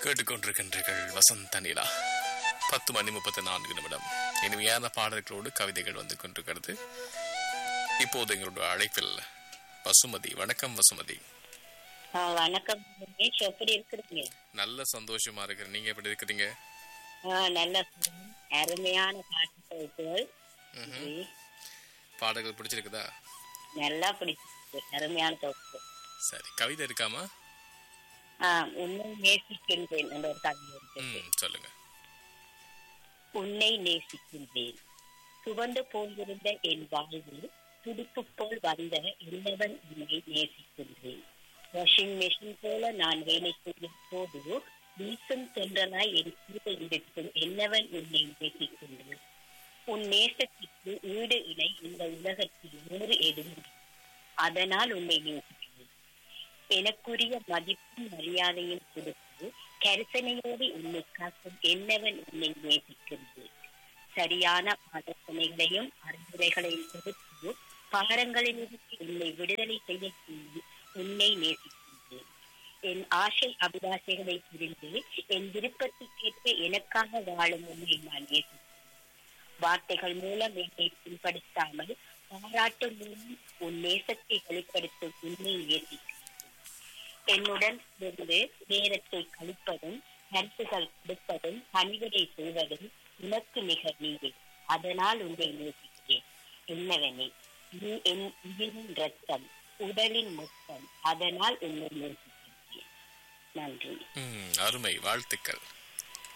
கேட்டுக்கொண்டிருக்கின்றீர்கள் வசந்த நிலா பத்து மணி முப்பத்தி நான்கு நிமிடம் இனிமையான பாடல்களோடு கவிதைகள் வந்து கொண்டிருக்கிறது இப்போது எங்களுடைய அழைப்பில் வசுமதி வணக்கம் வசுமதி ஆ, வணக்கம் ரமேஷ் எப்படி இருக்கிறீங்க நல்ல சந்தோஷமா இருக்கிறேன் நீங்க எப்படி இருக்கிறீங்க ஆ, நல்ல சுகம். அருமையான பாட்டு தொகுப்புகள் ம்ஹும். பாடல்கள் பிடிச்சிருக்குதா நல்லா பிடிச்சிருக்கு அருமையான தொகுப்பு சரி கவிதை இருக்காமா ஆ, உன்னை நேசிக்கின்றேன் என்ற ஒரு கவிதை இருக்கு ம் சொல்லுங்க உன்னை நேசிக்கின்றேன் சுவந்து போயிருந்த என் வாழ்வில் துடிப்பு போல் வந்த என்னவன் உன்னை நேசிக்கின்றேன் வாஷிங் மெஷின் போல நான் வேலை செய்யும் போது வீசும் தென்றலாய் என் கூட இருக்கும் என்னவன் உன்னை நேசிக்கின்றேன் உன் நேசத்திற்கு ஈடு இணை இந்த உலகத்தில் வேறு எதுவும் இல்லை. அதனால் உன்னை நேசிக்கிறேன் எனக்குரிய மதிப்பும் மரியாதையும் கொடுத்து கரிசனையோடு உன்னை காக்கும் என்னவன் உன்னை நேசிக்கின்றேன் சரியான ஆலோசனைகளையும் அறிவுரைகளையும் கொடுத்து பாரங்களிலிருந்து உன்னை விடுதலை செய்ய செய்து உன்னை நேசிக்கின்றேன் என் ஆசை அபிலாஷைகளை புரிந்து என் விருப்பத்துக்கேற்ப எனக்காக வாழும் உன்னை நான் நேசிக்கிறேன் வார்த்தைகள் மூலம் என்னை புண்படுத்தாமல் பாராட்டு மூலம் உன் நேசத்தை வெளிப்படுத்தும் உன்னை நேசிக்கிறேன் என்னுடன் இருந்து நேரத்தை கழிப்பதும் கருத்துகள் கொடுப்பதும் பணிவிடை செய்வதும் உனக்கு நிகர் நீவே அதனால் உன்னை நேசிக்கிறேன் என்னவெனே நீ என் உயிரின் ரத்தம் உடலின் முத்தம் அதனால் உன்னை நேசிக்கிறேன் நன்றி ம் அருமை வாழ்த்துக்கள்